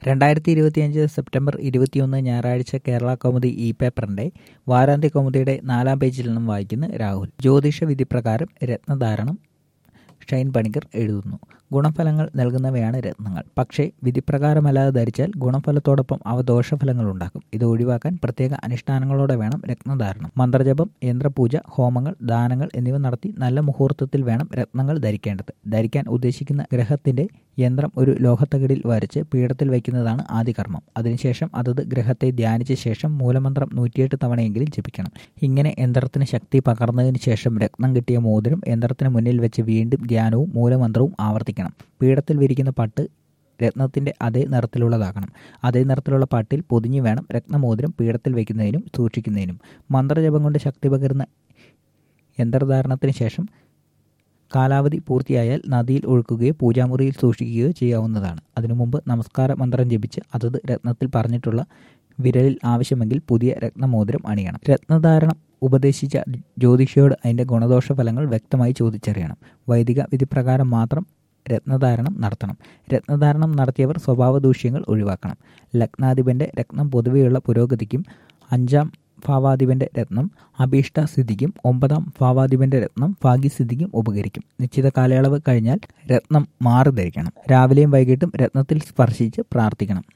രണ്ടായിരത്തി ഇരുപത്തിയഞ്ച് സെപ്റ്റംബർ ഇരുപത്തിയൊന്ന് ഞായറാഴ്ച കേരള കൗമുദി ഇ പേപ്പറിന്റെ വാരാന്ത്യ കൗമുദിയുടെ നാലാം പേജിൽ നിന്നും വായിക്കുന്ന രാഹുൽ ജ്യോതിഷ വിധിപ്രകാരം രത്നധാരണം ഷൈൻ പണിക്കർ എഴുതുന്നു ഗുണഫലങ്ങൾ നൽകുന്നവയാണ് രത്നങ്ങൾ പക്ഷേ വിധിപ്രകാരമല്ലാതെ ധരിച്ചാൽ ഗുണഫലത്തോടൊപ്പം അവ ദോഷഫലങ്ങൾ ഉണ്ടാക്കും ഇത് ഒഴിവാക്കാൻ പ്രത്യേക അനുഷ്ഠാനങ്ങളോടെ വേണം രത്നധാരണം മന്ത്രജപം യന്ത്രപൂജ ഹോമങ്ങൾ ദാനങ്ങൾ എന്നിവ നടത്തി നല്ല മുഹൂർത്തത്തിൽ വേണം രത്നങ്ങൾ ധരിക്കേണ്ടത് ധരിക്കാൻ ഉദ്ദേശിക്കുന്ന ഗ്രഹത്തിന്റെ യന്ത്രം ഒരു ലോഹത്തകിടിൽ വരച്ച് പീഠത്തിൽ വയ്ക്കുന്നതാണ് ആദ്യ കർമ്മം അതിനുശേഷം അതത് ഗ്രഹത്തെ ധ്യാനിച്ച ശേഷം മൂലമന്ത്രം നൂറ്റിയെട്ട് തവണയെങ്കിലും ജപിക്കണം ഇങ്ങനെ യന്ത്രത്തിന് ശക്തി പകർന്നതിന് ശേഷം രത്നം കിട്ടിയ മോതിരം യന്ത്രത്തിന് മുന്നിൽ വെച്ച് വീണ്ടും ധ്യാനവും മൂലമന്ത്രവും ആവർത്തിക്കണം പീഠത്തിൽ വിരിക്കുന്ന പട്ട് രത്നത്തിന്റെ അതേ നിറത്തിലുള്ളതാകണം അതേ നിറത്തിലുള്ള പട്ടിൽ പൊതിഞ്ഞു വേണം രത്നമോതിരം പീഠത്തിൽ വയ്ക്കുന്നതിനും സൂക്ഷിക്കുന്നതിനും മന്ത്രജപം കൊണ്ട് ശക്തി പകരുന്ന യന്ത്രധാരണത്തിന് ശേഷം കാലാവധി പൂർത്തിയായാൽ നദിയിൽ ഒഴുക്കുകയോ പൂജാമുറിയിൽ സൂക്ഷിക്കുകയോ ചെയ്യാവുന്നതാണ് അതിനു മുമ്പ് നമസ്കാര മന്ത്രം ജപിച്ച് അതത് രത്നത്തിൽ പറഞ്ഞിട്ടുള്ള വിരലിൽ ആവശ്യമെങ്കിൽ പുതിയ രത്നമോതിരം അണിയണം രത്നധാരണം ഉപദേശിച്ച ജ്യോതിഷിയോട് അതിൻ്റെ ഗുണദോഷ ഫലങ്ങൾ വ്യക്തമായി ചോദിച്ചറിയണം വൈദിക വിധിപ്രകാരം മാത്രം രത്നധാരണം നടത്തണം രത്നധാരണം നടത്തിയവർ സ്വഭാവ ദൂഷ്യങ്ങൾ ഒഴിവാക്കണം ലഗ്നാധിപന്റെ രത്നം പൊതുവെയുള്ള പുരോഗതിക്കും അഞ്ചാം ഭാവാധിപന്റെ രത്നം അഭീഷ്ട സ്ഥിതിക്കും ഒമ്പതാം ഭാവാധിപന്റെ രത്നം ഭാഗ്യസ്ഥിതിക്കും ഉപകരിക്കും നിശ്ചിത കാലയളവ് കഴിഞ്ഞാൽ രത്നം മാറി ധരിക്കണം രാവിലെയും വൈകിട്ടും രത്നത്തിൽ സ്പർശിച്ച് പ്രാർത്ഥിക്കണം